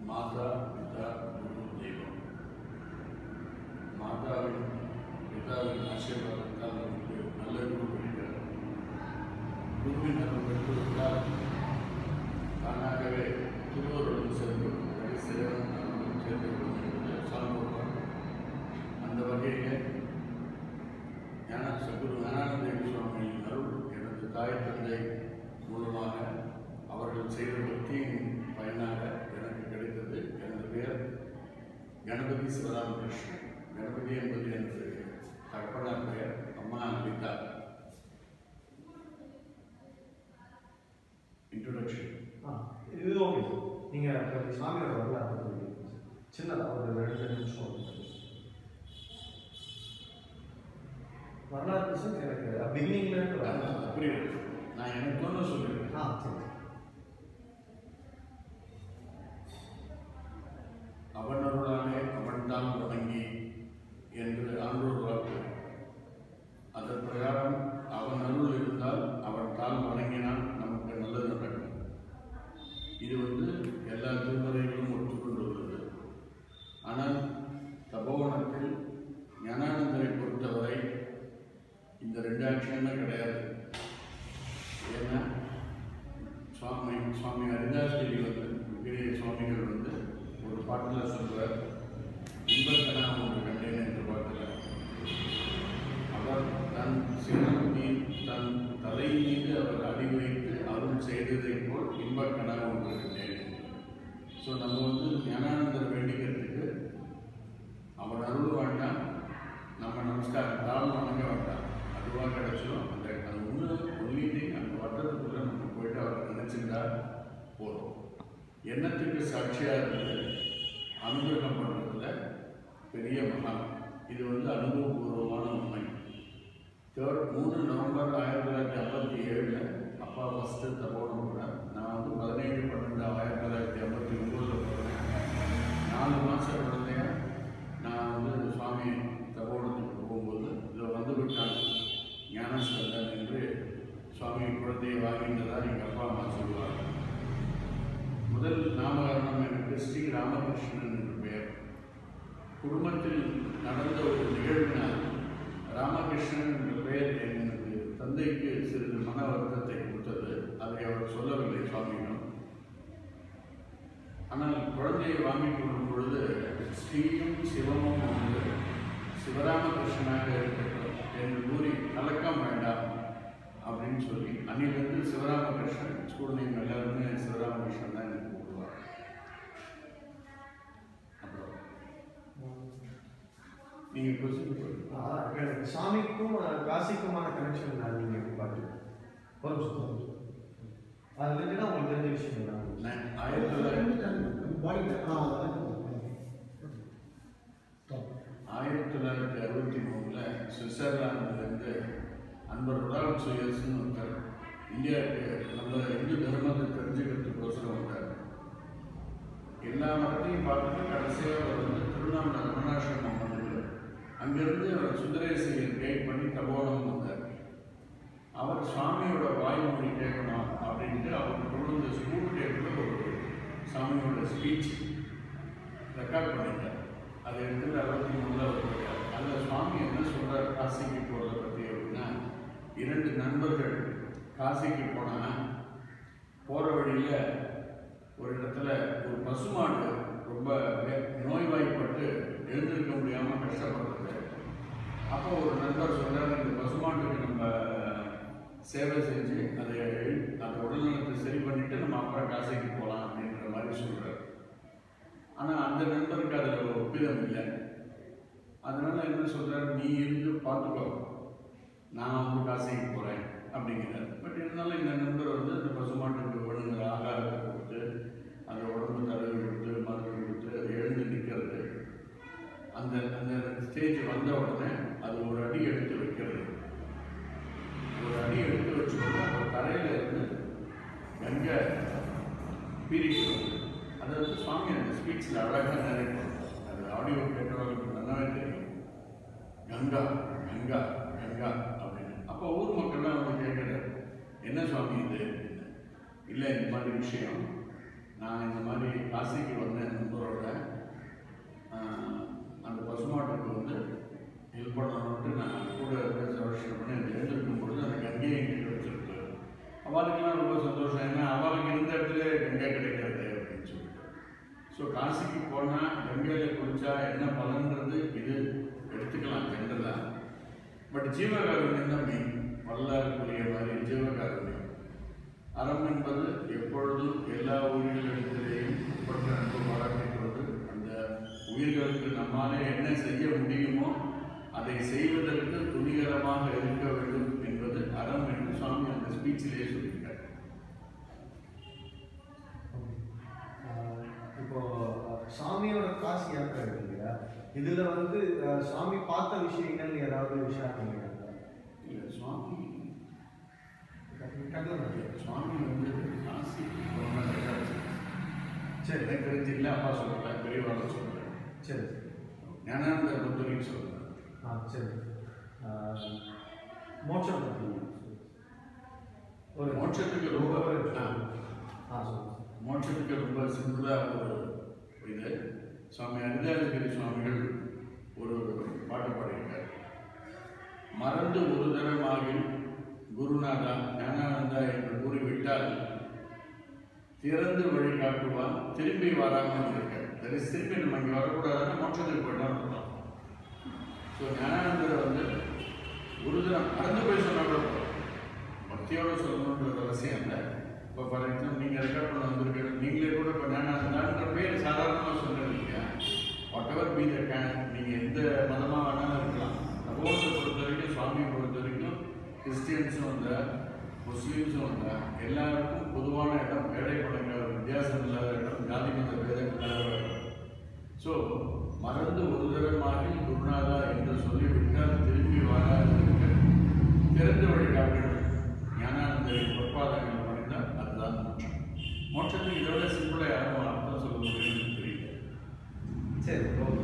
மாதா பிதா குரு தெய்வம் மாதாவின் பிதாவின் ஆசீர்வாதத்தால் நமக்கு நல்ல குரு கிடைக்கிறார் குருவின் அருள் பெற்றுவிட்டால் தானாகவே திருவருடன் சேர்ந்து சிறன் அருளும் சேர்ந்து கொள்ளும் என்பது சார்ந்தோம் அந்த வகையிலே ஞான சகுரு ஞானானந்தேவி சுவாமியின் அருள் எனது தாய் தந்தை மூலமாக அவர்கள் செய்த பக்தியின் பயனாக எனக்கு கிடைத்தது எனது பெயர் கணபதி சிவராமகிருஷ்ணன் கணபதி என்பது எனது தகப்பனார் பெயர் அம்மா அனிதா இன்ட்ரோடக்ஷன் ஆ இது ஓகே சார் நீங்கள் சாமியோட வரலாறு பத்தி சின்னதாக ஒரு ரெண்டு நிமிஷம் வரலாறு சார் எனக்கு பிகினிங்லேருந்து வரலாம் அப்படி இருக்கு. நான் எனக்கு ஒன்று சொல்லியிருக்கேன் ஆ சரி அவன் அருளாலே அவன்தான் வணங்கி என்று ஆண்டோர் வாக்கு அதன் பிரகாரம் அவன் அருள் இருந்தால் அவன் தாள் வணங்கினால் நமக்கு நல்லது நடக்கும் இது வந்து எல்லா திருமுறைகளும் ஒத்துக்கொண்டுள்ளது ஆனால் தபோவனத்தில் ஞானானந்தரை பொறுத்தவரை இந்த ரெண்டு ஆட்சியுமே கிடையாது ஏன்னா சுவாமி சுவாமி ஹரிதாஸ்கிரி வந்து விக்கிரிய சுவாமிகள் வந்து ஒரு பாட்டில் சொல்றார் இன்பக்கணா ஒன்று கண்டேன் என்ற பாட்டில் அவர் தன் சிரம் மீது தன் தலை மீது அவர் அடி வைத்து அருள் செய்ததை போல் இன்பக்கணா ஒன்று கண்டேன் ஸோ நம்ம வந்து ஞானானந்தர் வேண்டிக்கிறதுக்கு அவன் அருள் வேண்டாம் நம்ம நமஸ்காரம் தாழ்வு வணங்க வேண்டாம் அதுவாக கிடைச்சிடும் அந்த அது ஒன்று ஒன்லி அந்த வட்டத்துக்குள்ளே நம்ம போயிட்டு அவரை நினச்சிருந்தா போதும் எண்ணத்துக்கு சாட்சியாக இருந்து அனுகிரகம் பண்ணுறதுல பெரிய மகான் இது வந்து அனுபவபூர்வமான உண்மை தேர்ட் மூணு நவம்பர் ஆயிரத்தி தொள்ளாயிரத்தி ஐம்பத்தி ஏழில் அப்பா ஃபஸ்ட்டு தபோனம் போனேன் நான் வந்து பதினேழு பன்னெண்டு ஆயிரத்தி தொள்ளாயிரத்தி ஐம்பத்தி ஒம்போதில் போனேன் நாலு மாதம் குழந்தைய நான் வந்து சுவாமி தபோனத்துக்கு போகும்போது இதில் வந்து விட்டாங்க ஞானஸ்கந்தன் என்று சுவாமி குழந்தையை வாங்கின்றதா எங்கள் அப்பா அம்மா சொல்லுவாங்க முதல் நாமகரணம் எனக்கு ஸ்ரீ ராமகிருஷ்ணன் என்று பெயர் குடும்பத்தில் நடந்த ஒரு நிகழ்வினால் ராமகிருஷ்ணன் என்ற பெயர் எனது தந்தைக்கு சிறிது மன வருத்தத்தை கொடுத்தது அதை அவர் சொல்லவில்லை சுவாமியிடம் ஆனால் குழந்தையை வாங்கிக் கொள்ளும் பொழுது ஸ்ரீயும் சிவமும் ஒன்று சிவராமகிருஷ்ணனாக இருக்கட்டும் என்று கூறி கலக்கம் வேண்டாம் அப்படின்னு சொல்லி அன்னிலிருந்து சிவராமகிருஷ்ணன் ஸ்கூல் நேம் எல்லாருமே சிவராமகிருஷ்ணன் தான் எனக்கு கூப்பிடுவார் அப்புறம் நீங்கள் கொஸ்டின் அதான் எனக்கு சாமிக்கும் அஹ், காசிக்குமான கனெக்ஷன் நான் நீங்கள் எப்படி பார்க்குறீங்க ஒரு நிமிஷம், ஒரு நிமிஷம். அது தெரிஞ்சுன்னா உங்களுக்கு தெரிஞ்ச விஷயம் தான் நான் ஆயிரத்தி தொள்ளாயிரத்தி ஆயிரத்தி தொள்ளாயிரத்தி அறுபத்தி மூணில் சுவிட்சர்லாந்துலேருந்து அன்பர் ரொடால்ட் சுயர்ஸ்னு ஒருத்தர் இந்தியாவுக்கு நம்ம இந்து தர்மத்தை தெரிஞ்சுக்கிறதுக்கோசரம் வந்தார் எல்லா மதத்தையும் பார்த்துட்டு கடைசியாக அவர் வந்து திருவண்ணாமலை ரமணாசிரமம் வந்து அங்கேருந்து அவர் சுந்தரேசையர் கைட் பண்ணி தபோனம் வந்தார் அவர் சுவாமியோட வாய்மொழி கேட்கணும் அப்படின்ட்டு அவர் கொண்டு வந்த ஸ்கூல் டேபிளில் ஒரு சாமியோட ஸ்பீச் ரெக்கார்ட் பண்ணிட்டார் அதை எடுத்துட்டு அறுபத்தி மூணில் அவர் போயிட்டார் அதில் சுவாமி என்ன சொல்றார் காசிக்கு போகிறத பற்றி அப்படின்னா இரண்டு நண்பர்கள் காசிக்கு போனால் போகிற வழியில் ஒரு இடத்துல ஒரு பசுமாடு ரொம்ப வே- நோய்வாய்ப்பட்டு எழுந்திருக்க முடியாமல் கஷ்டப்படுறது அப்போ ஒரு நண்பர் சொல்றாரு இந்த பசுமாட்டுக்கு நம்ம சேவை செஞ்சு அதை எழு- அந்த உடல்நலத்தை சரி பண்ணிட்டு நம்ம அப்புறம் காசிக்கு போகலாம் அப்படின்ற மாதிரி சொல்றாரு ஆனால் அந்த நண்பருக்கு அதில் ஒப்பிதம் இல்லை அதனால என்ன சொல்றாரு நீ இருந்து பார்த்துக்கோ நான் வந்து காசிக்கு போகிறேன் அப்படிங்கிறார் பட் இருந்தாலும் இந்த நண்பர் வந்து அந்த பசுமாட்டுக்கு ஒழுங்கு ஆகாரத்தை கொடுத்து அந்த உடம்பு தடவி கொடுத்து மருந்து கொடுத்து அது எழுந்து நிற்கிறது அந்த அந்த ஸ்டேஜ் வந்த உடனே அது ஒரு அடி எடுத்து வைக்கிறது ஒரு அடி எடுத்து வச்சுக்கணும் அந்த தரையில இருந்து கங்கை பீரிக்கிறது அது வந்து சுவாமி அந்த ஸ்பீச்சில் அழகாக நிறைய அது ஆடியோ கேட்டவர்களுக்கு நல்லாவே தெரியும் கங்கா கங்கா கங்கா அப்படின்னு அப்போ ஊர் மக்கள்லாம் வந்து கேட்குறாரு என்ன சுவாமி இது அப்படின்னு. இல்லை இந்த மாதிரி விஷயம் நான் இந்த மாதிரி காசிக்கு வந்தேன் நண்பரோட ஆஹ், அந்த பசுமாட்டுக்கு வந்து ஹெல்ப் பண்ணணும்ட்டு நான் கூட இருந்து செலக்ஷன் பண்ணி அது எழுந்திருக்கும் பொழுது அந்த கங்கையை எங்கிட்ட வச்சிருக்கு அவளுக்கெல்லாம் ரொம்ப சந்தோஷம் ஏன்னா அவளுக்கு இருந்த இடத்துல கங்கை கிடைக்கிறது அப்படின்னு சொல்லிட்டு ஸோ காசிக்கு போனால் கங்கையில் குளிச்சா என்ன பலன்றது இது எடுத்துக்கலாம் ஜென்ரலாக பட் ஜீவகாருண்யம் தான் மெயின் வல்லாருக்குரிய மாதிரி ஜீவகாருண்யம் அறம் என்பது எப்பொழுதும் எல்லா உயிர்களிடத்திலேயும் பற்ற அன்பு பாராட்டிக் கொண்டு அந்த உயிர்களுக்கு நம்மாலே என்ன செய்ய முடியுமோ அதை செய்வதற்கு துணிகரமாக இருக்க வேண்டும் என்பது அறம் என்று சுவாமி அந்த ஸ்பீச்சிலேயே சொல்லியிருக்காரு ஆஹ் இப்போ அஹ், சாமியோட காசி யாத்திரை இருக்கு இல்லையா இதுல வந்து அஹ், சாமி பார்த்த விஷயங்கள் ஏதாவது விஷயம் பண்ணிருக்காங்க இல்லை சுவாமி கட்டளை சுவாமி வந்து காசி போன சரி எனக்கு தெரிஞ்சு இல்லை அப்பா சொல்லலை பெரியவாள சொல்லலை சரி ஞானானந்தர் புத்தரின்னு சொல்லுவேன் ஆ சரி ஆஹ், மோட்சம் பத்தி ஒரு மோட்சத்துக்கு ரொம்ப ஆ. ஆ சொல்லுங்க மோட்சத்துக்கு ரொம்ப சிம்பிளாக ஒரு இது சுவாமி அரிதாதிகிரி சுவாமிகள் ஒரு பாட்டு பாடியிருக்கார் மறந்து ஒரு தரமாகில் குருநாதா ஞானானந்தா என்று கூறிவிட்டால் திறந்து வழி காட்டுவான் திரும்பி வராமல் இருக்க தட் இஸ் திரும்பி நம்ம இங்கே வரக்கூடாதுன்னா மோட்சத்துக்கு போயிட்டோம் அர்த்தம் ஸோ ஞானானந்தரை வந்து குருதரம் மறந்து போய் சொன்னா கூட போதும். பக்தியோட சொல்லணுன்றது அவசியம் இல்லை இப்போ ஃபார் எக்ஸாம்பிள் நீங்கள் ரெக்கார்ட் பண்ண வந்திருக்கிற நீங்களே கூட இப்போ ஞானானந்தான்ற பேர் சாதாரணமாக சொல்கிறது இல்லையா whatever be the can நீங்கள் எந்த மதமாக வேணாலும் இருக்கலாம் தகவலை பொறுத்த வரைக்கும் சுவாமியை பொறுத்த வரைக்கும் கிறிஸ்டியன்ஸும் இல்லை முஸ்லீம்ஸும் இல்லை எல்லாருக்கும் பொதுவான இடம் ஏழை பழங்கள் வித்தியாசம் இல்லாத இடம் ஜாதி மத பேதம் இல்லாத இடம் ஸோ மறந்து ஒரு தரமாக குருநாதா என்று சொல்லிவிட்டால் திரும்பி வராது இருக்க திறந்த வழி காட்டணும் ஞானானந்தரின் பொற்பாதங்கள் பணிந்தால் அதுதான் மோட்சம் மோட்சத்துக்கு இதை விட சிம்பிளாக யாரும் அர்த்தம் சொல்ல முடியும்னு தெரியல சரி ஓகே